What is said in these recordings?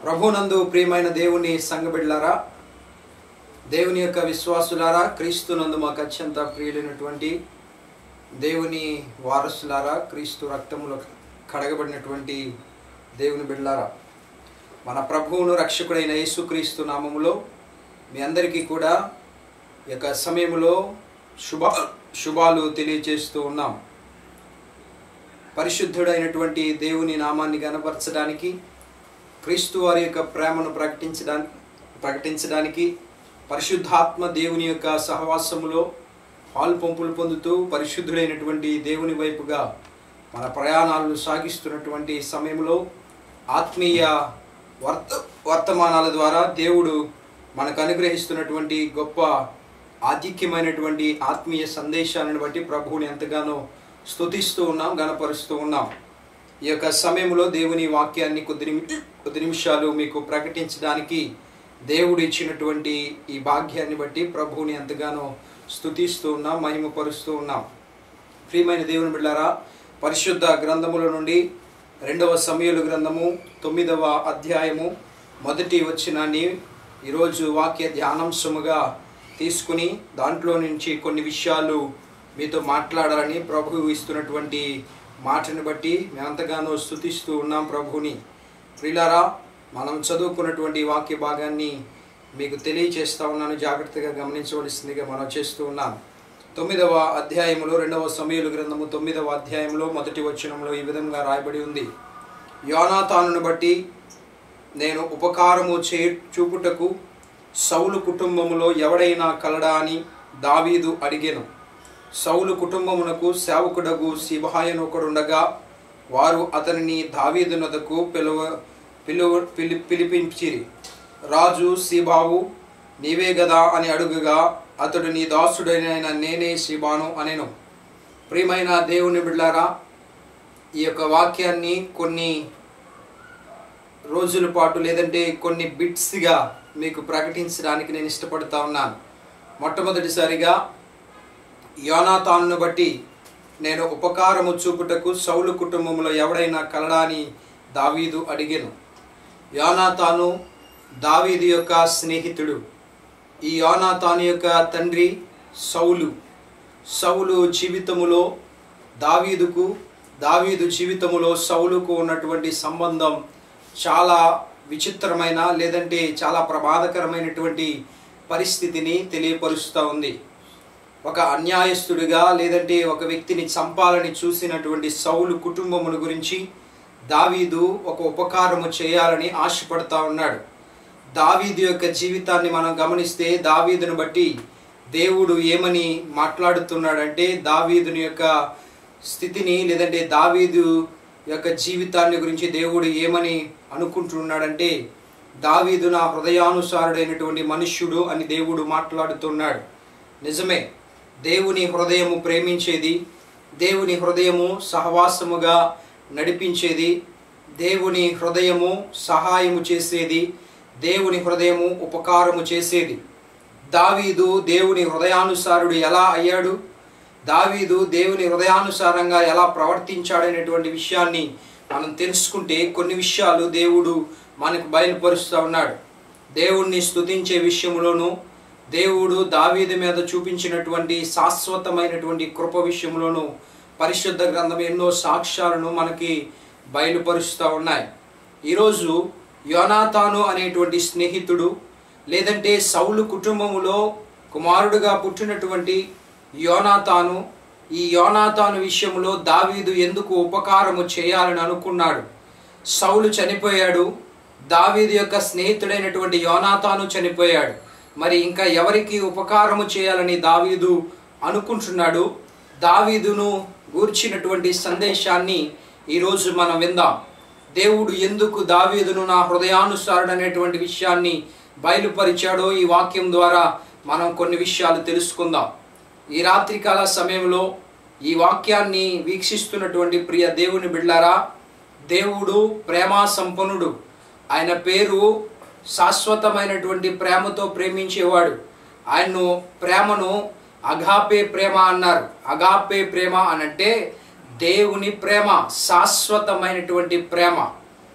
ప్రభునందు ప్రియమైన దేవుని సంగబిడ్లారా దేవుని యొక్క విశ్వాసులారా క్రీస్తునందు మాకు అత్యంత ప్రియులైనటువంటి దేవుని వారసులారా క్రీస్తు రక్తములో కడగబడినటువంటి దేవుని బిడ్లారా మన ప్రభువును రక్షకుడైన యేసుక్రీస్తు నామములో మీ అందరికీ కూడా ఈ యొక్క సమయంలో శుభ శుభాలు తెలియజేస్తూ ఉన్నాం పరిశుద్ధుడైనటువంటి దేవుని నామాన్ని గనపరచడానికి క్రీస్తు వారి యొక్క ప్రేమను ప్రకటించడానికి ప్రకటించడానికి పరిశుద్ధాత్మ దేవుని యొక్క సహవాసములో పాలు పంపులు పొందుతూ పరిశుద్ధుడైనటువంటి దేవుని వైపుగా మన ప్రయాణాలను సాగిస్తున్నటువంటి సమయంలో ఆత్మీయ వర్త వర్తమానాల ద్వారా దేవుడు మనకు అనుగ్రహిస్తున్నటువంటి గొప్ప ఆధిక్యమైనటువంటి ఆత్మీయ సందేశాలను బట్టి ప్రభువుని ఎంతగానో స్తుతిస్తూ ఉన్నాం గనపరుస్తూ ఉన్నాం ఈ యొక్క సమయంలో దేవుని వాక్యాన్ని కొద్ది నిమి కొద్ది నిమిషాలు మీకు ప్రకటించడానికి దేవుడు ఇచ్చినటువంటి ఈ భాగ్యాన్ని బట్టి ప్రభువుని ఎంతగానో స్తుతిస్తూ ఉన్నాం మహిమపరుస్తూ ఉన్నాం ప్రియమైన దేవుని బిడ్డారా పరిశుద్ధ గ్రంథముల నుండి రెండవ సమయలు గ్రంథము తొమ్మిదవ అధ్యాయము మొదటి వచ్చినాన్ని ఈరోజు వాక్య ధ్యానాంశముగా తీసుకుని దాంట్లో నుంచి కొన్ని విషయాలు మీతో మాట్లాడాలని ప్రభువు ఇస్తున్నటువంటి మాటను బట్టి మేమంతగానో స్థుతిస్తూ ఉన్నాం ప్రభువుని ప్రియులారా మనం చదువుకున్నటువంటి వాక్య భాగాన్ని మీకు తెలియచేస్తా ఉన్నాను జాగ్రత్తగా గమనించవలసిందిగా మనం చేస్తూ ఉన్నాను తొమ్మిదవ అధ్యాయంలో రెండవ సమయలు గ్రంథము తొమ్మిదవ అధ్యాయంలో మొదటి వచనంలో ఈ విధంగా రాయబడి ఉంది యోనాతానును బట్టి నేను ఉపకారము చే చూపుటకు సౌలు కుటుంబములో ఎవడైనా కలడా అని దావీదు అడిగాను సౌలు కుటుంబమునకు సేవకుడగు శివహాయను ఒకడుండగా వారు అతనిని దావీదునదకు పిలువ పిలువ పిలి పిలిపించిరి రాజు సీబావు నీవే గదా అని అడుగుగా అతడు నీ దాసుడైన నేనే శిబాను అనెను ప్రియమైన దేవుని బిడ్డారా ఈ యొక్క వాక్యాన్ని కొన్ని రోజుల పాటు లేదంటే కొన్ని బిట్స్గా మీకు ప్రకటించడానికి నేను ఇష్టపడుతా ఉన్నాను మొట్టమొదటిసారిగా యోనాతాను బట్టి నేను ఉపకారము చూపుటకు సౌలు కుటుంబంలో ఎవడైనా కలడా అని దావీదు అడిగాను యోనాతాను దావీదు యొక్క స్నేహితుడు ఈ యోనాతాను యొక్క తండ్రి సౌలు సౌలు జీవితములో దావీదుకు దావీదు జీవితములో సౌలుకు ఉన్నటువంటి సంబంధం చాలా విచిత్రమైన లేదంటే చాలా ప్రమాదకరమైనటువంటి పరిస్థితిని తెలియపరుస్తూ ఉంది ఒక అన్యాయస్తుడిగా లేదంటే ఒక వ్యక్తిని చంపాలని చూసినటువంటి సౌలు కుటుంబముల గురించి దావీదు ఒక ఉపకారము చేయాలని ఆశపడతా ఉన్నాడు దావీదు యొక్క జీవితాన్ని మనం గమనిస్తే దావీదును బట్టి దేవుడు ఏమని మాట్లాడుతున్నాడంటే దావీదుని యొక్క స్థితిని లేదంటే దావీదు యొక్క జీవితాన్ని గురించి దేవుడు ఏమని అనుకుంటున్నాడంటే దావీదు నా హృదయానుసారుడైనటువంటి మనుష్యుడు అని దేవుడు మాట్లాడుతున్నాడు నిజమే దేవుని హృదయము ప్రేమించేది దేవుని హృదయము సహవాసముగా నడిపించేది దేవుని హృదయము సహాయము చేసేది దేవుని హృదయము ఉపకారము చేసేది దావీదు దేవుని హృదయానుసారుడు ఎలా అయ్యాడు దావీదు దేవుని హృదయానుసారంగా ఎలా ప్రవర్తించాడనేటువంటి విషయాన్ని మనం తెలుసుకుంటే కొన్ని విషయాలు దేవుడు మనకు బయలుపరుస్తూ ఉన్నాడు దేవుణ్ణి స్తుతించే విషయంలోనూ దేవుడు దావీదు మీద చూపించినటువంటి శాశ్వతమైనటువంటి కృప విషయంలోనూ పరిశుద్ధ గ్రంథం ఎన్నో సాక్ష్యాలను మనకి బయలుపరుస్తూ ఉన్నాయి ఈరోజు యోనాతాను అనేటువంటి స్నేహితుడు లేదంటే సౌలు కుటుంబములో కుమారుడుగా పుట్టినటువంటి యోనాతాను ఈ యోనాతాను విషయంలో దావీదు ఎందుకు ఉపకారము చేయాలని అనుకున్నాడు సౌలు చనిపోయాడు దావీదు యొక్క స్నేహితుడైనటువంటి యోనాతాను చనిపోయాడు మరి ఇంకా ఎవరికి ఉపకారము చేయాలని దావీదు అనుకుంటున్నాడు దావీదును గూర్చినటువంటి సందేశాన్ని ఈరోజు మనం విందాం దేవుడు ఎందుకు దావీదును నా హృదయానుసారుడు అనేటువంటి విషయాన్ని బయలుపరిచాడో ఈ వాక్యం ద్వారా మనం కొన్ని విషయాలు తెలుసుకుందాం ఈ రాత్రికాల సమయంలో ఈ వాక్యాన్ని వీక్షిస్తున్నటువంటి ప్రియ దేవుని బిడ్లారా దేవుడు ప్రేమా సంపన్నుడు ఆయన పేరు శాశ్వతమైనటువంటి ప్రేమతో ప్రేమించేవాడు ఆయన్ను ప్రేమను అగాపే ప్రేమ అన్నారు అగాపే ప్రేమ అనంటే దేవుని ప్రేమ శాశ్వతమైనటువంటి ప్రేమ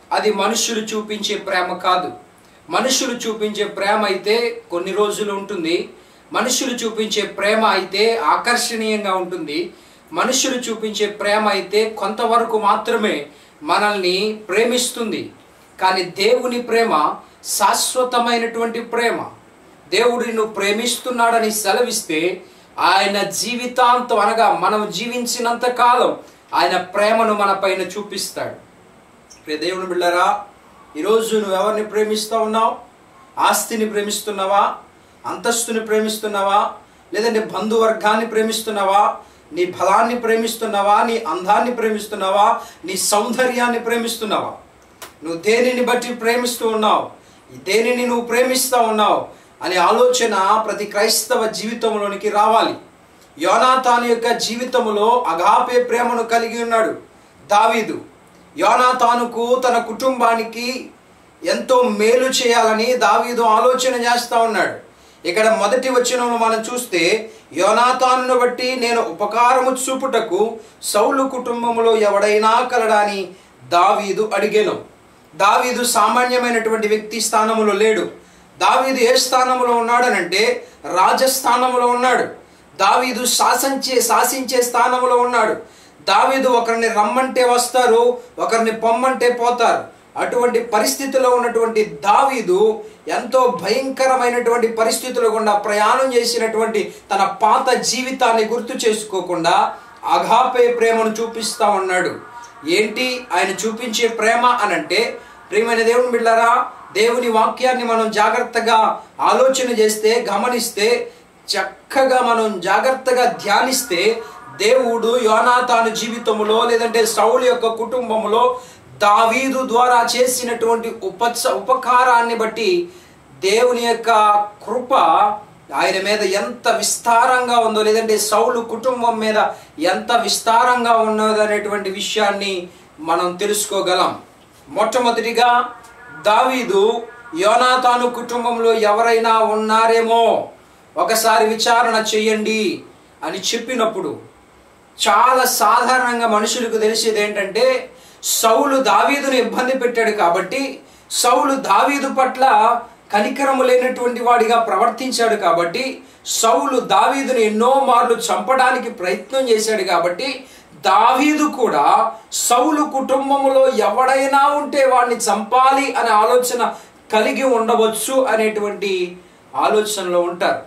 అది మనుషులు చూపించే ప్రేమ కాదు మనుషులు చూపించే ప్రేమ అయితే కొన్ని రోజులు ఉంటుంది మనుషులు చూపించే ప్రేమ అయితే ఆకర్షణీయంగా ఉంటుంది మనుషులు చూపించే ప్రేమ అయితే కొంతవరకు మాత్రమే మనల్ని ప్రేమిస్తుంది కానీ దేవుని ప్రేమ శాశ్వతమైనటువంటి ప్రేమ దేవుడు నిన్ను ప్రేమిస్తున్నాడని సెలవిస్తే ఆయన జీవితాంతం అనగా మనం జీవించినంత కాలం ఆయన ప్రేమను మన పైన చూపిస్తాడు ప్రియ దేవుని బిళ్ళరా ఈరోజు నువ్వు ఎవరిని ప్రేమిస్తూ ఉన్నావు ఆస్తిని ప్రేమిస్తున్నావా అంతస్తుని ప్రేమిస్తున్నావా లేదంటే బంధువర్గాన్ని ప్రేమిస్తున్నావా నీ బలాన్ని ప్రేమిస్తున్నావా నీ అందాన్ని ప్రేమిస్తున్నావా నీ సౌందర్యాన్ని ప్రేమిస్తున్నావా నువ్వు దేనిని బట్టి ప్రేమిస్తూ ఉన్నావు దేనిని నువ్వు ప్రేమిస్తూ ఉన్నావు అనే ఆలోచన ప్రతి క్రైస్తవ జీవితంలోనికి రావాలి యోనాతాను యొక్క జీవితంలో అగాపే ప్రేమను కలిగి ఉన్నాడు దావీదు యోనాతానుకు తన కుటుంబానికి ఎంతో మేలు చేయాలని దావీదు ఆలోచన చేస్తూ ఉన్నాడు ఇక్కడ మొదటి వచనంలో మనం చూస్తే యోనాతానును బట్టి నేను ఉపకారము చూపుటకు సౌలు కుటుంబంలో ఎవడైనా కలడాని దావీదు అడిగాను దావీదు సామాన్యమైనటువంటి వ్యక్తి స్థానంలో లేడు దావీదు ఏ స్థానంలో ఉన్నాడనంటే రాజస్థానంలో ఉన్నాడు దావీదు శాసించే శాసించే స్థానంలో ఉన్నాడు దావీదు ఒకరిని రమ్మంటే వస్తారు ఒకరిని పొమ్మంటే పోతారు అటువంటి పరిస్థితిలో ఉన్నటువంటి దావీదు ఎంతో భయంకరమైనటువంటి పరిస్థితుల గుండా ప్రయాణం చేసినటువంటి తన పాత జీవితాన్ని గుర్తు చేసుకోకుండా అఘాపే ప్రేమను చూపిస్తా ఉన్నాడు ఏంటి ఆయన చూపించే ప్రేమ అనంటే ప్రియమైన దేవుని బిడ్డారా దేవుని వాక్యాన్ని మనం జాగ్రత్తగా ఆలోచన చేస్తే గమనిస్తే చక్కగా మనం జాగ్రత్తగా ధ్యానిస్తే దేవుడు యోనాతాను జీవితంలో లేదంటే సౌలు యొక్క కుటుంబంలో దావీదు ద్వారా చేసినటువంటి ఉపచ ఉపకారాన్ని బట్టి దేవుని యొక్క కృప ఆయన మీద ఎంత విస్తారంగా ఉందో లేదంటే సౌలు కుటుంబం మీద ఎంత విస్తారంగా ఉన్నదో అనేటువంటి విషయాన్ని మనం తెలుసుకోగలం మొట్టమొదటిగా దావీదు యోనాతాను కుటుంబంలో ఎవరైనా ఉన్నారేమో ఒకసారి విచారణ చేయండి అని చెప్పినప్పుడు చాలా సాధారణంగా మనుషులకు తెలిసేది ఏంటంటే సౌలు దావీదును ఇబ్బంది పెట్టాడు కాబట్టి సౌలు దావీదు పట్ల కనికరము లేనటువంటి వాడిగా ప్రవర్తించాడు కాబట్టి సౌలు దావీదును ఎన్నో మార్లు చంపడానికి ప్రయత్నం చేశాడు కాబట్టి దావీదు కూడా సౌలు కుటుంబములో ఎవడైనా ఉంటే వాడిని చంపాలి అనే ఆలోచన కలిగి ఉండవచ్చు అనేటువంటి ఆలోచనలో ఉంటారు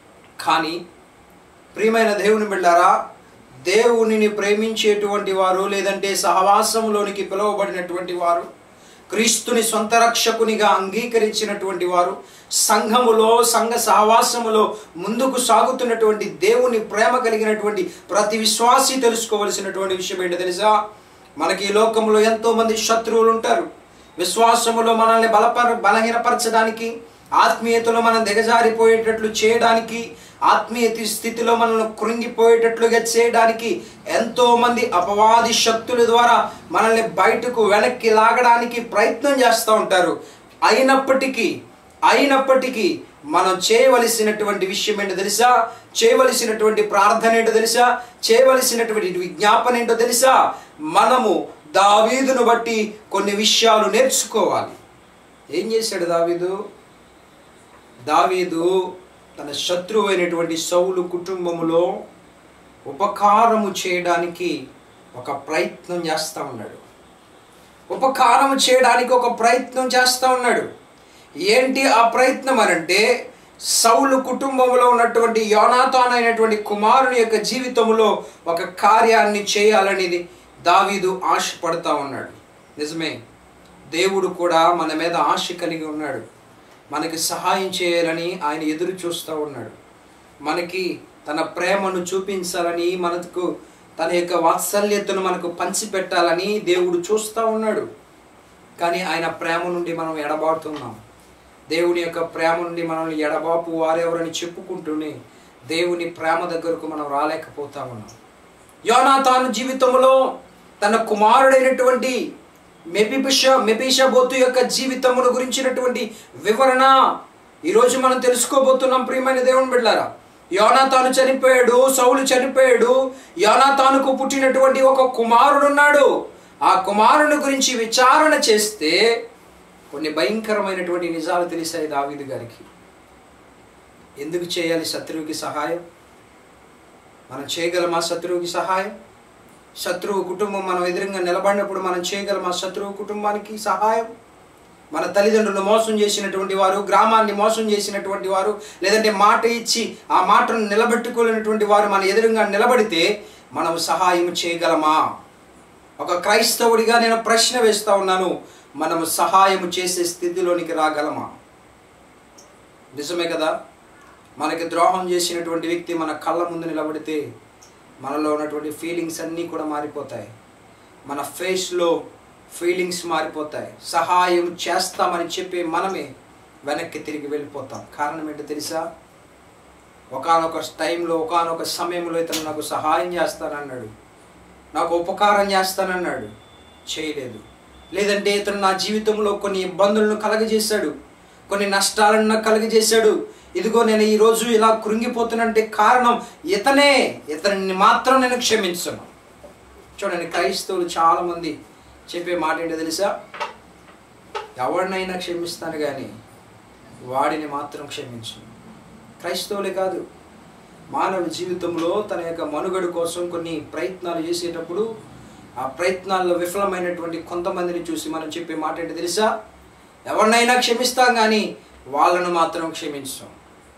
కానీ ప్రియమైన దేవుని బిళ్ళారా దేవునిని ప్రేమించేటువంటి వారు లేదంటే సహవాసంలోనికి పిలువబడినటువంటి వారు క్రీస్తుని సొంత రక్షకునిగా అంగీకరించినటువంటి వారు సంఘములో సంఘ సహవాసములో ముందుకు సాగుతున్నటువంటి దేవుని ప్రేమ కలిగినటువంటి ప్రతి విశ్వాసి తెలుసుకోవలసినటువంటి విషయం ఏంటో తెలుసా మనకి ఈ లోకంలో ఎంతో మంది శత్రువులు ఉంటారు విశ్వాసములో మనల్ని బలపర బలహీనపరచడానికి ఆత్మీయతలో మనం దిగజారిపోయేటట్లు చేయడానికి ఆత్మీయ స్థితిలో మనల్ని కృంగిపోయేటట్లుగా చేయడానికి ఎంతో మంది అపవాది శక్తుల ద్వారా మనల్ని బయటకు వెనక్కి లాగడానికి ప్రయత్నం చేస్తూ ఉంటారు అయినప్పటికీ అయినప్పటికీ మనం చేయవలసినటువంటి విషయం ఏంటో తెలుసా చేయవలసినటువంటి ప్రార్థన ఏంటో తెలుసా చేయవలసినటువంటి విజ్ఞాపన ఏంటో తెలుసా మనము దావీదును బట్టి కొన్ని విషయాలు నేర్చుకోవాలి ఏం చేశాడు దావీదు దావీదు తన శత్రువు అయినటువంటి సౌలు కుటుంబములో ఉపకారము చేయడానికి ఒక ప్రయత్నం చేస్తూ ఉన్నాడు ఉపకారం చేయడానికి ఒక ప్రయత్నం చేస్తూ ఉన్నాడు ఏంటి ఆ ప్రయత్నం అనంటే సౌలు కుటుంబంలో ఉన్నటువంటి యోనాతాన్ అయినటువంటి కుమారుని యొక్క జీవితంలో ఒక కార్యాన్ని చేయాలనేది దావీదు ఆశపడతా ఉన్నాడు నిజమే దేవుడు కూడా మన మీద ఆశ కలిగి ఉన్నాడు మనకి సహాయం చేయాలని ఆయన ఎదురు చూస్తూ ఉన్నాడు మనకి తన ప్రేమను చూపించాలని మనకు తన యొక్క వాత్సల్యతను మనకు పంచిపెట్టాలని దేవుడు చూస్తూ ఉన్నాడు కానీ ఆయన ప్రేమ నుండి మనం ఎడబాటుతున్నాం దేవుని యొక్క ప్రేమ నుండి మనల్ని ఎడబాపు వారెవరని చెప్పుకుంటూనే దేవుని ప్రేమ దగ్గరకు మనం రాలేకపోతా ఉన్నాం యోనాతాను జీవితంలో తన కుమారుడైనటువంటి మెపిష మెపిషబోతు యొక్క జీవితమును గురించినటువంటి వివరణ ఈరోజు మనం తెలుసుకోబోతున్నాం ప్రియమైన దేవుని బిడ్డారా యోనాతాను చనిపోయాడు సౌలు చనిపోయాడు యోనాతానుకు పుట్టినటువంటి ఒక కుమారుడున్నాడు ఆ కుమారుని గురించి విచారణ చేస్తే కొన్ని భయంకరమైనటువంటి నిజాలు తెలిసాయి దావీదు గారికి ఎందుకు చేయాలి శత్రువుకి సహాయం మనం చేయగలమా శత్రువుకి సహాయం శత్రువు కుటుంబం మనం ఎదురుగా నిలబడినప్పుడు మనం చేయగలమా శత్రువు కుటుంబానికి సహాయం మన తల్లిదండ్రులు మోసం చేసినటువంటి వారు గ్రామాన్ని మోసం చేసినటువంటి వారు లేదంటే మాట ఇచ్చి ఆ మాటను నిలబెట్టుకోలేనటువంటి వారు మన ఎదురుగా నిలబడితే మనం సహాయం చేయగలమా ఒక క్రైస్తవుడిగా నేను ప్రశ్న వేస్తా ఉన్నాను మనము సహాయం చేసే స్థితిలోనికి రాగలమా నిజమే కదా మనకి ద్రోహం చేసినటువంటి వ్యక్తి మన కళ్ళ ముందు నిలబడితే మనలో ఉన్నటువంటి ఫీలింగ్స్ అన్నీ కూడా మారిపోతాయి మన ఫేస్లో ఫీలింగ్స్ మారిపోతాయి సహాయం చేస్తామని చెప్పి మనమే వెనక్కి తిరిగి వెళ్ళిపోతాం కారణం ఏంటో తెలుసా ఒకనొక టైంలో ఒకనొక సమయంలో ఇతను నాకు సహాయం చేస్తానన్నాడు నాకు ఉపకారం చేస్తానన్నాడు చేయలేదు లేదంటే ఇతను నా జీవితంలో కొన్ని ఇబ్బందులను కలగజేశాడు కొన్ని నష్టాలను నాకు కలగజేశాడు ఇదిగో నేను ఈరోజు ఇలా కృంగిపోతున్నంటే కారణం ఇతనే ఇతన్ని మాత్రం నేను క్షమించను చూడండి క్రైస్తవులు చాలామంది చెప్పే మాట ఏంటో తెలుసా ఎవరినైనా క్షమిస్తాను కానీ వాడిని మాత్రం క్షమించను క్రైస్తవులే కాదు మానవ జీవితంలో తన యొక్క మనుగడ కోసం కొన్ని ప్రయత్నాలు చేసేటప్పుడు ఆ ప్రయత్నాల్లో విఫలమైనటువంటి కొంతమందిని చూసి మనం చెప్పే మాట ఏంటో తెలుసా ఎవరినైనా క్షమిస్తాం కానీ వాళ్ళను మాత్రం క్షమించాం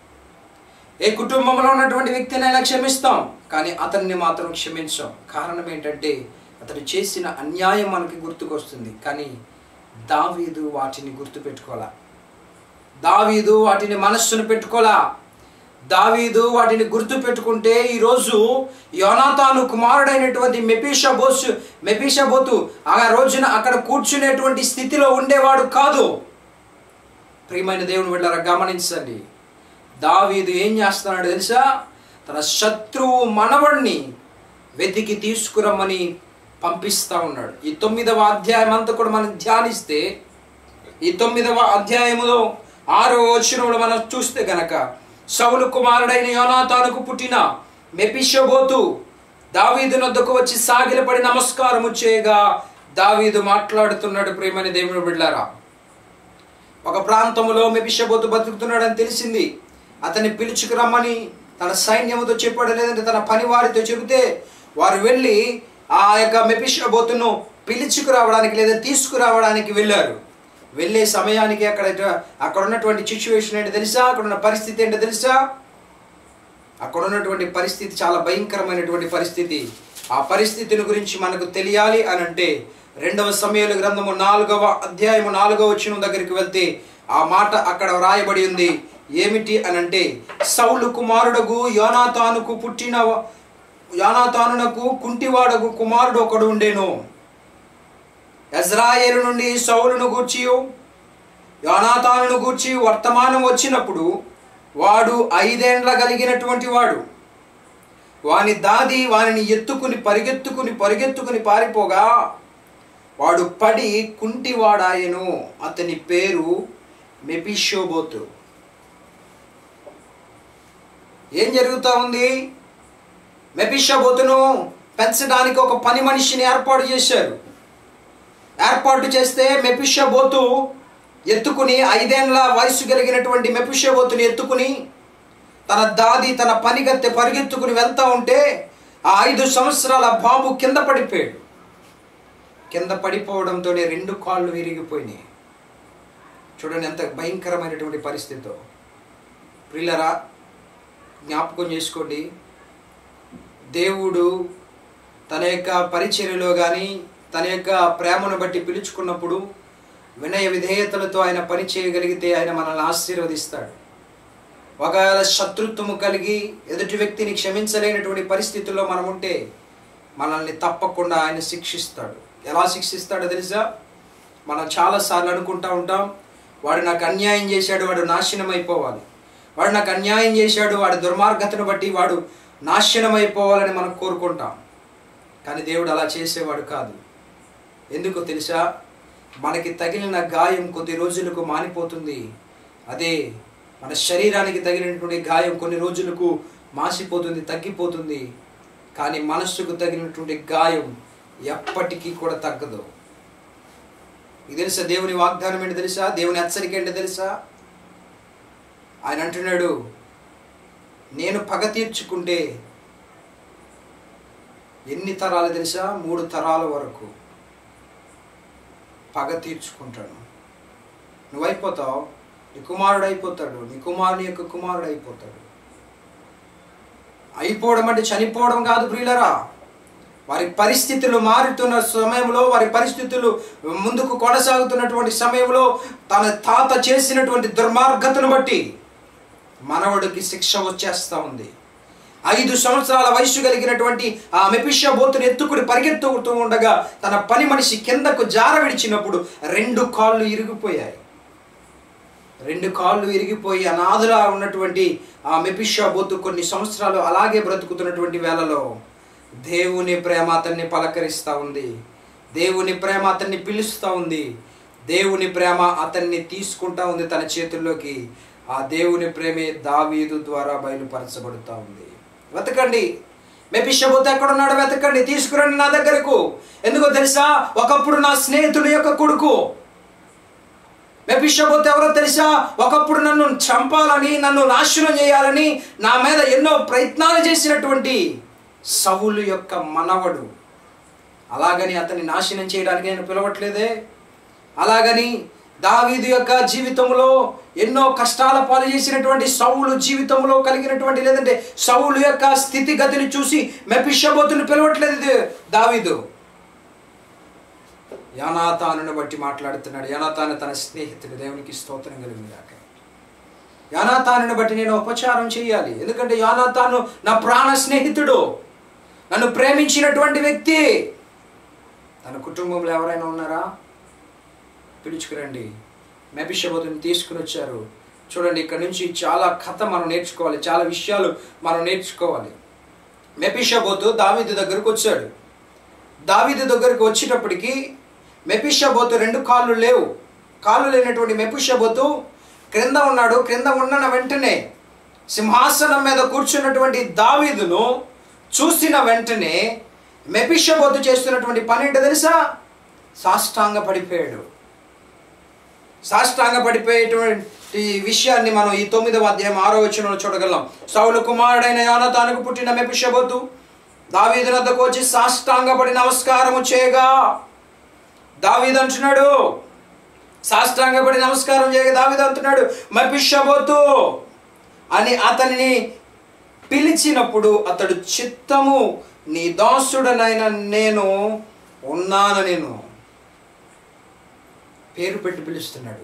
ఏ కుటుంబంలో ఉన్నటువంటి వ్యక్తినైనా క్షమిస్తాం కానీ అతన్ని మాత్రం క్షమించాం కారణం ఏంటంటే అతడు చేసిన అన్యాయం మనకి గుర్తుకొస్తుంది కానీ దావీదు వాటిని గుర్తుపెట్టుకోవాలా దావీదు వాటిని మనస్సును పెట్టుకోలా దావీదు వాటిని గుర్తు పెట్టుకుంటే ఈరోజు యోనాతాను కుమారుడైనటువంటి మెపీషా బోసు మెపీషా బోతు ఆ రోజున అక్కడ కూర్చునేటువంటి స్థితిలో ఉండేవాడు కాదు ప్రియమైన దేవుని వెళ్ళారా గమనించండి దావీదు ఏం చేస్తున్నాడు తెలుసా తన శత్రువు మనవడిని వెతికి తీసుకురమ్మని పంపిస్తా ఉన్నాడు ఈ తొమ్మిదవ అధ్యాయం అంతా కూడా మనం ధ్యానిస్తే ఈ తొమ్మిదవ అధ్యాయములో ఆరో వచనంలో మనం చూస్తే గనక సౌలు కుమారుడైన యోనాతానుకు పుట్టిన మెపిషబోతు దావీదు నొద్దకు వచ్చి సాగిలపడి నమస్కారము చేయగా దావీదు మాట్లాడుతున్నాడు ప్రేమని దేవుని బిడ్డారా ఒక ప్రాంతంలో మెపిషబోతు బతుకుతున్నాడని తెలిసింది అతన్ని పిలుచుకురమ్మని తన సైన్యముతో చెప్పాడు లేదంటే తన పని వారితో చెబితే వారు వెళ్ళి ఆ యొక్క మెపిషబోతును పిలుచుకురావడానికి లేదా తీసుకురావడానికి వెళ్ళారు వెళ్ళే సమయానికి అక్కడ అక్కడ ఉన్నటువంటి సిచ్యువేషన్ ఏంటో తెలుసా అక్కడ ఉన్న పరిస్థితి ఏంటో తెలుసా అక్కడ ఉన్నటువంటి పరిస్థితి చాలా భయంకరమైనటువంటి పరిస్థితి ఆ పరిస్థితిని గురించి మనకు తెలియాలి అని అంటే రెండవ సమయాల గ్రంథము నాలుగవ అధ్యాయము నాలుగవ వచ్చిన దగ్గరికి వెళ్తే ఆ మాట అక్కడ వ్రాయబడి ఉంది ఏమిటి అని అంటే సౌలు కుమారుడగు యోనాతానుకు పుట్టిన యోనాతానునకు కుంటివాడగు కుమారుడు ఒకడు ఉండేను ఎజ్రాయేలు నుండి సౌలును గూర్చి యోనాతానును గూర్చి వర్తమానం వచ్చినప్పుడు వాడు ఐదేండ్ల కలిగినటువంటి వాడు వాని దాది వానిని ఎత్తుకుని పరిగెత్తుకుని పరిగెత్తుకుని పారిపోగా వాడు పడి కుంటివాడాయను అతని పేరు మెపిషోబోతు ఏం జరుగుతూ ఉంది మెపిషోబోతును పెంచడానికి ఒక పని మనిషిని ఏర్పాటు చేశారు ఏర్పాటు చేస్తే మెపిషబోతు ఎత్తుకుని ఐదేళ్ల వయసు కలిగినటువంటి మెపిషబోతుని ఎత్తుకుని తన దాది తన పనిగత్తె పరిగెత్తుకుని వెళ్తా ఉంటే ఆ ఐదు సంవత్సరాల బాబు కింద పడిపోయాడు కింద పడిపోవడంతోనే రెండు కాళ్ళు విరిగిపోయినాయి చూడండి ఎంత భయంకరమైనటువంటి పరిస్థితితో ప్రిల్లరా జ్ఞాపకం చేసుకోండి దేవుడు తన యొక్క పరిచర్యలో కానీ తన యొక్క ప్రేమను బట్టి పిలుచుకున్నప్పుడు వినయ విధేయతలతో ఆయన పని చేయగలిగితే ఆయన మనల్ని ఆశీర్వదిస్తాడు ఒకవేళ శత్రుత్వము కలిగి ఎదుటి వ్యక్తిని క్షమించలేనటువంటి పరిస్థితుల్లో మనం ఉంటే మనల్ని తప్పకుండా ఆయన శిక్షిస్తాడు ఎలా శిక్షిస్తాడో తెలుసా మనం చాలాసార్లు అనుకుంటా ఉంటాం వాడు నాకు అన్యాయం చేశాడు వాడు నాశనం అయిపోవాలి వాడు నాకు అన్యాయం చేశాడు వాడి దుర్మార్గతను బట్టి వాడు నాశనం అయిపోవాలని మనం కోరుకుంటాం కానీ దేవుడు అలా చేసేవాడు కాదు ఎందుకో తెలుసా మనకి తగిలిన గాయం కొద్ది రోజులకు మానిపోతుంది అదే మన శరీరానికి తగిలినటువంటి గాయం కొన్ని రోజులకు మాసిపోతుంది తగ్గిపోతుంది కానీ మనస్సుకు తగిలినటువంటి గాయం ఎప్పటికీ కూడా తగ్గదు ఇది తెలుసా దేవుని వాగ్దానం ఏంటి తెలుసా దేవుని హెచ్చరిక ఏంటి తెలుసా ఆయన అంటున్నాడు నేను పగ తీర్చుకుంటే ఎన్ని తరాలు తెలుసా మూడు తరాల వరకు పగ తీర్చుకుంటాను నువ్వు అయిపోతావు నీ కుమారుడు అయిపోతాడు నీ కుమారుని యొక్క కుమారుడు అయిపోతాడు అయిపోవడం అంటే చనిపోవడం కాదు ప్రియులరా వారి పరిస్థితులు మారుతున్న సమయంలో వారి పరిస్థితులు ముందుకు కొనసాగుతున్నటువంటి సమయంలో తన తాత చేసినటువంటి దుర్మార్గతను బట్టి మనవడికి శిక్ష వచ్చేస్తా ఉంది ఐదు సంవత్సరాల వయసు కలిగినటువంటి ఆ మెపిషబోతుని ఎత్తుకుని పరిగెత్తుతూ ఉండగా తన పని మనిషి కిందకు జార విడిచినప్పుడు రెండు కాళ్ళు ఇరిగిపోయాయి రెండు కాళ్ళు ఇరిగిపోయి అనాథలా ఉన్నటువంటి ఆ మెపిషబోతు కొన్ని సంవత్సరాలు అలాగే బ్రతుకుతున్నటువంటి వేళలో దేవుని ప్రేమ అతన్ని పలకరిస్తూ ఉంది దేవుని ప్రేమ అతన్ని పిలుస్తూ ఉంది దేవుని ప్రేమ అతన్ని తీసుకుంటా ఉంది తన చేతుల్లోకి ఆ దేవుని ప్రేమే దావీదు ద్వారా బయలుపరచబడుతూ ఉంది వెతకండి మెపిషబోతు ఎక్కడున్నాడో వెతకండి తీసుకురండి నా దగ్గరకు ఎందుకో తెలుసా ఒకప్పుడు నా స్నేహితుడి యొక్క కొడుకు మెపిషబోతు ఎవరో తెలుసా ఒకప్పుడు నన్ను చంపాలని నన్ను నాశనం చేయాలని నా మీద ఎన్నో ప్రయత్నాలు చేసినటువంటి సవులు యొక్క మనవడు అలాగని అతన్ని నాశనం చేయడానికి నేను పిలవట్లేదే అలాగని దావీదు యొక్క జీవితంలో ఎన్నో కష్టాల పాలు చేసినటువంటి సౌలు జీవితంలో కలిగినటువంటి లేదంటే సౌలు యొక్క స్థితిగతిని చూసి మెపిషబోతుని పిలవట్లేదు ఇది దావీదు యానాతానుని బట్టి మాట్లాడుతున్నాడు యానాతాను తన స్నేహితుడు దేవునికి స్తోత్రం కలిగిందాక యానాతానుని బట్టి నేను ఉపచారం చేయాలి ఎందుకంటే యానాతాను నా ప్రాణ స్నేహితుడు నన్ను ప్రేమించినటువంటి వ్యక్తి తన కుటుంబంలో ఎవరైనా ఉన్నారా పిలుచుకురండి మెపిషబోతుని తీసుకుని వచ్చారు చూడండి ఇక్కడ నుంచి చాలా కథ మనం నేర్చుకోవాలి చాలా విషయాలు మనం నేర్చుకోవాలి మెపిషబోతు దావీదు దగ్గరకు వచ్చాడు దావీదు దగ్గరకు వచ్చేటప్పటికి మెపిషబోతు రెండు కాళ్ళు లేవు కాళ్ళు లేనటువంటి మెపిషబోతు క్రింద ఉన్నాడు క్రింద ఉన్న వెంటనే సింహాసనం మీద కూర్చున్నటువంటి దావీదును చూసిన వెంటనే మెపిషబోతు చేస్తున్నటువంటి పని ఏంటో తెలుసా సాష్టాంగ పడిపోయాడు సాష్టాంగ పడిపోయేటువంటి విషయాన్ని మనం ఈ తొమ్మిదవ అధ్యాయం ఆరో వచనంలో చూడగలం సౌలు కుమారుడైన యోనతానుకు పుట్టిన మెపిషబోతు దావీదు వద్దకు వచ్చి సాష్టాంగపడి నమస్కారము చేయగా దావీదు అంటున్నాడు సాష్టాంగపడి నమస్కారం చేయగా దావీదు అంటున్నాడు మెపిషబోతు అని అతనిని పిలిచినప్పుడు అతడు చిత్తము నీ దాసుడనైన నేను ఉన్నాను నేను పేరు పెట్టి పిలుస్తున్నాడు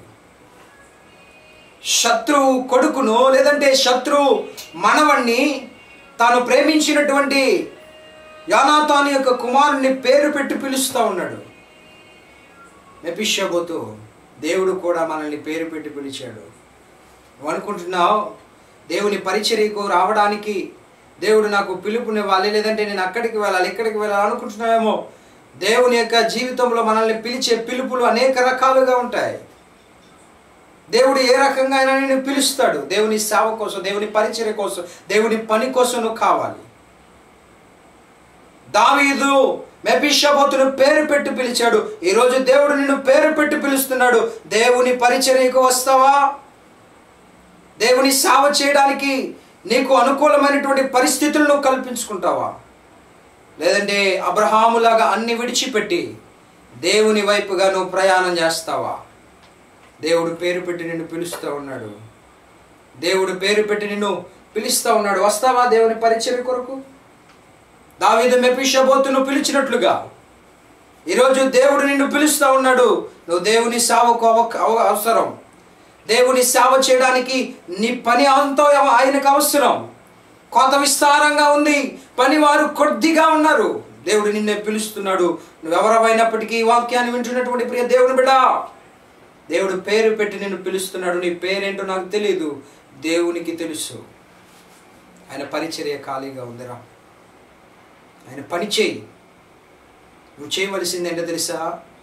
శత్రువు కొడుకును లేదంటే శత్రువు మనవణ్ణి తాను ప్రేమించినటువంటి యానాతాను యొక్క కుమారుని పేరు పెట్టి పిలుస్తూ ఉన్నాడు మెపిషబోతు దేవుడు కూడా మనల్ని పేరు పెట్టి పిలిచాడు నువ్వు అనుకుంటున్నావు దేవుని పరిచర్యకు రావడానికి దేవుడు నాకు పిలుపునివ్వాలి లేదంటే నేను అక్కడికి వెళ్ళాలి ఇక్కడికి వెళ్ళాలి అనుకుంటున్నావేమో దేవుని యొక్క జీవితంలో మనల్ని పిలిచే పిలుపులు అనేక రకాలుగా ఉంటాయి దేవుడు ఏ రకంగా అయినా నేను పిలుస్తాడు దేవుని సేవ కోసం దేవుని పరిచర్య కోసం దేవుని పని కోసం నువ్వు కావాలి దావీదు మెపిషబోతును పేరు పెట్టి పిలిచాడు ఈరోజు దేవుడు నిన్ను పేరు పెట్టి పిలుస్తున్నాడు దేవుని పరిచర్యకు వస్తావా దేవుని సేవ చేయడానికి నీకు అనుకూలమైనటువంటి పరిస్థితులను కల్పించుకుంటావా లేదంటే అబ్రహాములాగా అన్ని విడిచిపెట్టి దేవుని వైపుగా నువ్వు ప్రయాణం చేస్తావా దేవుడు పేరు పెట్టి నిన్ను పిలుస్తూ ఉన్నాడు దేవుడు పేరు పెట్టి నిన్ను పిలుస్తూ ఉన్నాడు వస్తావా దేవుని పరిచయం కొరకు దావీదు మెపిషబోతును పిలిచినట్లుగా ఈరోజు దేవుడు నిన్ను పిలుస్తూ ఉన్నాడు నువ్వు దేవుని సేవకు అవ- అవ- అవసరం దేవుని సేవ చేయడానికి నీ పని అంతో ఆయనకు అవసరం కోత విస్తారంగా ఉంది పని వారు కొద్దిగా ఉన్నారు దేవుడు నిన్నే పిలుస్తున్నాడు నువ్వెవరమైనప్పటికీ ఈ వాక్యాన్ని వింటున్నటువంటి ప్రియ దేవుని బిడ్డ దేవుడు పేరు పెట్టి నిన్ను పిలుస్తున్నాడు నీ పేరేంటో నాకు తెలియదు దేవునికి తెలుసు ఆయన పరిచర్య ఖాళీగా ఉందిరా ఆయన పని చేయి నువ్వు చేయవలసింది ఏంటో తెలుసా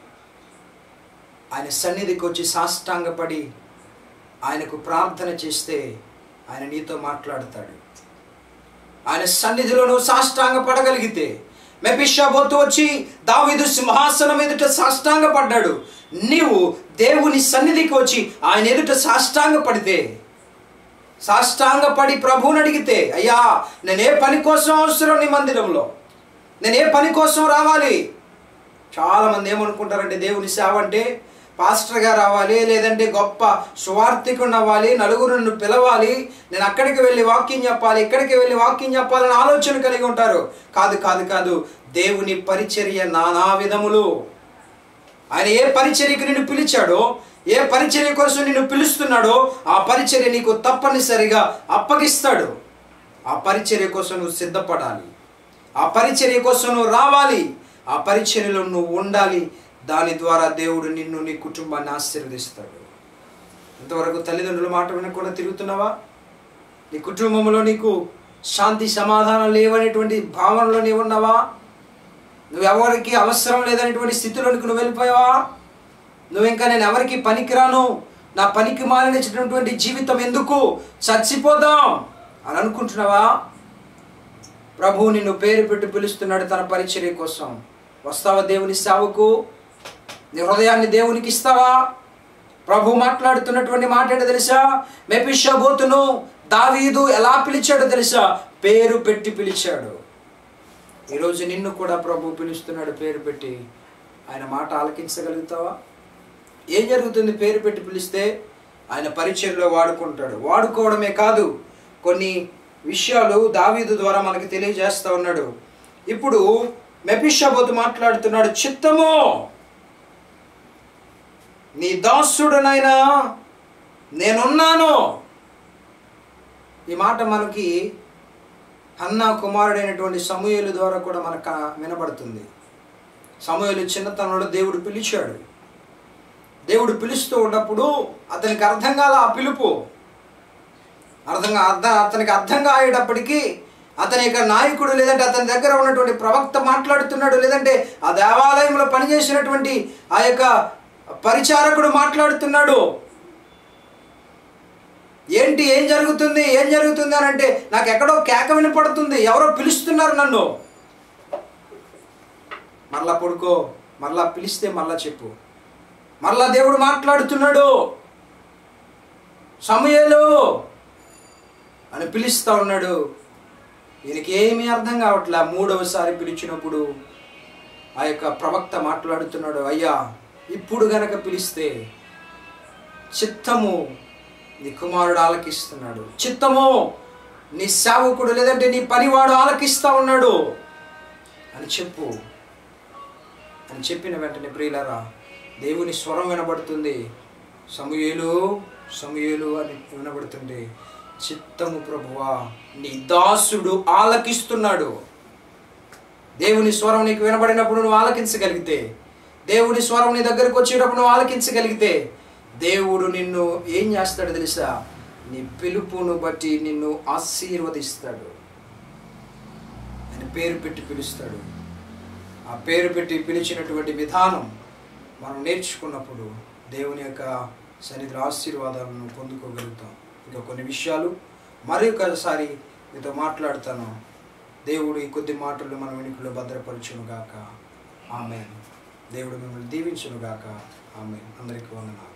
ఆయన సన్నిధికి వచ్చి సాష్టాంగపడి ఆయనకు ప్రార్థన చేస్తే ఆయన నీతో మాట్లాడతాడు ఆయన సన్నిధిలో నువ్వు సాష్టాంగ పడగలిగితే మెపిషాబోతు వచ్చి దావీదు సింహాసనం ఎదుట సాష్టాంగ పడ్డాడు నీవు దేవుని సన్నిధికి వచ్చి ఆయన ఎదుట సాష్టాంగ పడితే సాష్టాంగ పడి ప్రభువుని అడిగితే అయ్యా నేను ఏ పని కోసం అవసరం నీ మందిరంలో నేను ఏ పని కోసం రావాలి చాలామంది ఏమనుకుంటారంటే దేవుని సేవ అంటే పాస్టర్గా రావాలి లేదంటే గొప్ప సువార్థికుని అవ్వాలి నలుగురు నన్ను పిలవాలి నేను అక్కడికి వెళ్ళి వాక్యం చెప్పాలి ఇక్కడికి వెళ్ళి వాక్యం చెప్పాలని ఆలోచన కలిగి ఉంటారు కాదు కాదు కాదు దేవుని పరిచర్య నానా విధములు ఆయన ఏ పరిచర్యకు నిన్ను పిలిచాడో ఏ పరిచర్య కోసం నిన్ను పిలుస్తున్నాడో ఆ పరిచర్య నీకు తప్పనిసరిగా అప్పగిస్తాడు ఆ పరిచర్య కోసం నువ్వు సిద్ధపడాలి ఆ పరిచర్య కోసం నువ్వు రావాలి ఆ పరిచర్యలో నువ్వు ఉండాలి దాని ద్వారా దేవుడు నిన్ను నీ కుటుంబాన్ని ఆశీర్వదిస్తాడు ఇంతవరకు తల్లిదండ్రుల మాట వినకుండా తిరుగుతున్నావా నీ కుటుంబంలో నీకు శాంతి సమాధానం లేవనేటువంటి భావనలో నీవు ఉన్నావా నువ్వు ఎవరికి అవసరం లేదనేటువంటి స్థితిలోనికి నువ్వు వెళ్ళిపోయావా నువ్వు ఇంకా నేను ఎవరికి పనికిరాను నా పనికి మాలినటువంటి జీవితం ఎందుకు చచ్చిపోదాం అని అనుకుంటున్నావా ప్రభువు నిన్ను పేరు పెట్టి పిలుస్తున్నాడు తన పరిచర్య కోసం వస్తావా దేవుని సేవకు నీ హృదయాన్ని దేవునికి ఇస్తావా ప్రభు మాట్లాడుతున్నటువంటి మాట ఏంటో తెలుసా మెపిషబోతును దావీదు ఎలా పిలిచాడో తెలుసా పేరు పెట్టి పిలిచాడు ఈరోజు నిన్ను కూడా ప్రభు పిలుస్తున్నాడు పేరు పెట్టి ఆయన మాట ఆలకించగలుగుతావా ఏం జరుగుతుంది పేరు పెట్టి పిలిస్తే ఆయన పరిచయంలో వాడుకుంటాడు వాడుకోవడమే కాదు కొన్ని విషయాలు దావీదు ద్వారా మనకి తెలియజేస్తా ఉన్నాడు ఇప్పుడు మెపిషబోతు మాట్లాడుతున్నాడు చిత్తము నీ దాసుడునైనా నేనున్నాను ఈ మాట మనకి అన్నా కుమారుడైనటువంటి సమూహలు ద్వారా కూడా మనకు వినబడుతుంది సమూహలు చిన్నతనంలో దేవుడు పిలిచాడు దేవుడు పిలుస్తూ ఉన్నప్పుడు అతనికి అర్థం కాల ఆ పిలుపు అర్థం అర్థం అతనికి అర్థం కాయేటప్పటికీ అతని యొక్క నాయకుడు లేదంటే అతని దగ్గర ఉన్నటువంటి ప్రవక్త మాట్లాడుతున్నాడు లేదంటే ఆ దేవాలయంలో పనిచేసినటువంటి ఆ యొక్క పరిచారకుడు మాట్లాడుతున్నాడు ఏంటి ఏం జరుగుతుంది ఏం జరుగుతుంది అని అంటే నాకు ఎక్కడో కేక వినపడుతుంది ఎవరో పిలుస్తున్నారు నన్ను మరలా పడుకో మరలా పిలిస్తే మరలా చెప్పు మరలా దేవుడు మాట్లాడుతున్నాడు సమయలు అని పిలుస్తా ఉన్నాడు ఈయనకి ఏమీ అర్థం కావట్లే మూడవసారి పిలిచినప్పుడు ఆ యొక్క ప్రవక్త మాట్లాడుతున్నాడు అయ్యా ఇప్పుడు గనక పిలిస్తే చిత్తము నీ కుమారుడు ఆలకిస్తున్నాడు చిత్తము నీ సేవకుడు లేదంటే నీ పనివాడు ఆలకిస్తా ఉన్నాడు అని చెప్పు అని చెప్పిన వెంటనే ప్రియులరా దేవుని స్వరం వినబడుతుంది సమూయేలు సమూయేలు అని వినబడుతుంది చిత్తము ప్రభువా నీ దాసుడు ఆలకిస్తున్నాడు దేవుని స్వరం నీకు వినబడినప్పుడు నువ్వు ఆలకించగలిగితే దేవుని స్వరం నీ దగ్గరకు వచ్చేటప్పుడు నువ్వు ఆలకించగలిగితే దేవుడు నిన్ను ఏం చేస్తాడు తెలుసా నీ పిలుపును బట్టి నిన్ను ఆశీర్వదిస్తాడు ఆయన పేరు పెట్టి పిలుస్తాడు ఆ పేరు పెట్టి పిలిచినటువంటి విధానం మనం నేర్చుకున్నప్పుడు దేవుని యొక్క సన్నిధిలో ఆశీర్వాదాలను పొందుకోగలుగుతాం ఇంకా కొన్ని విషయాలు మరి ఒకసారి మీతో మాట్లాడతాను దేవుడు ఈ కొద్ది మాటలు మన వెనుకలో భద్రపరచును గాక ఆమె దేవుడు మిమ్మల్ని దీవించును గాక ఆమె అందరికీ వందనాలు